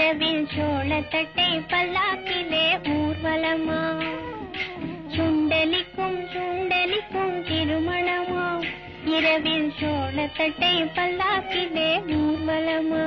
இரவில் சோளத்தட்டை பல்லாக்கிலே ஊர்வலமா சுண்டலிக்கும் சுண்டலிக்கும் திருமணமா இரவில் சோளத்தட்டை பல்லாக்கிலே ஊர்வலமா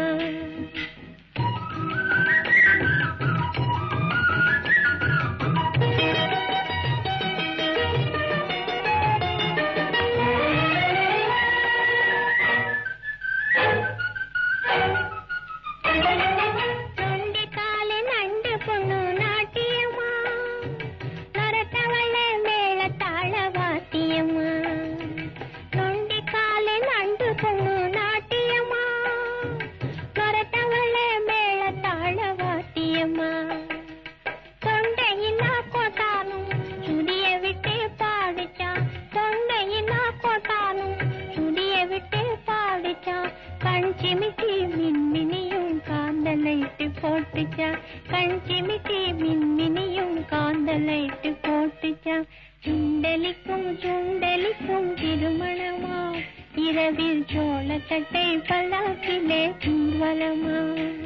நொண்டிக்கால நண்டு பொண்ணு நாட்டியம்மா நரத்தவள மேள தாள வாத்தியம்மா நொண்டிக்கால நண்டு பொண்ணு நாட்டியம்மா நரத்தவள மேள தாள வாத்தியம்மா தொண்டையில்லா கோட்டானும் சுடிய விட்டு பாடிச்சான் தொண்டையில்லா கோட்டானும் சுடிய விட்டு பாடிச்சான் கண் சிமிட்டி மின்மினியும் காந்தலைட்டு போட்டுச்சான் கண் சிமிட்டி மின்மினியும் காந்தலைட்டு போட்டுச்சான் சுண்டலிக்கும் சுண்டலிக்கும் திருமணமா இரவில் சோளத்தட்டை பல்லாக்கிலே ஊர்வலமா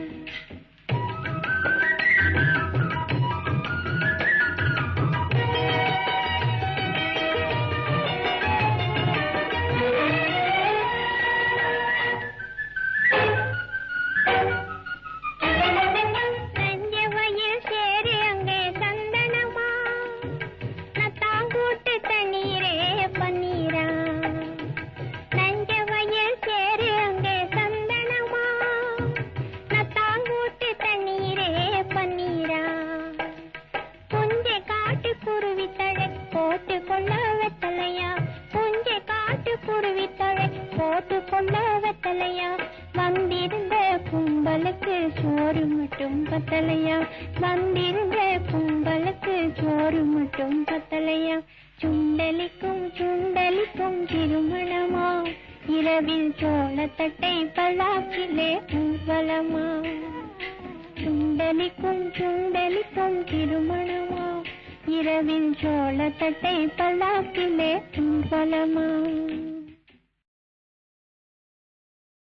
நஞ்ச வயல் சேரு அங்கே சந்தனமா நத்தாங்கூட்டு தண்ணீரே பன்னீரா நஞ்ச வயல் சேரு அங்கே சந்தனமா நத்தாங்கூட்டு தண்ணீரே பன்னீரா புஞ்சை காட்டு குருவி தழை போட்டு கொள்ள வெத்தலையா புஞ்சை காட்டு குருவி தழை போட்டு கொள்ள வெத்தலையா வந்திருந்த கும்பலுக்கு சோறு மட்டும் பத்தலையா வந்திருந்த கும்பலுக்கு சோறு மட்டும் பத்தலையா சுண்டலிக்கும் சுண்டலிக்கும் திருமணமா இரவில் சோளத்தட்டை பல்லாக்கிலே ஊர்வலமா சுண்டலிக்கும் சுண்டலிக்கும் திருமணமா இரவில் சோளத்தட்டை பல்லாக்கிலே ஊர்வலமா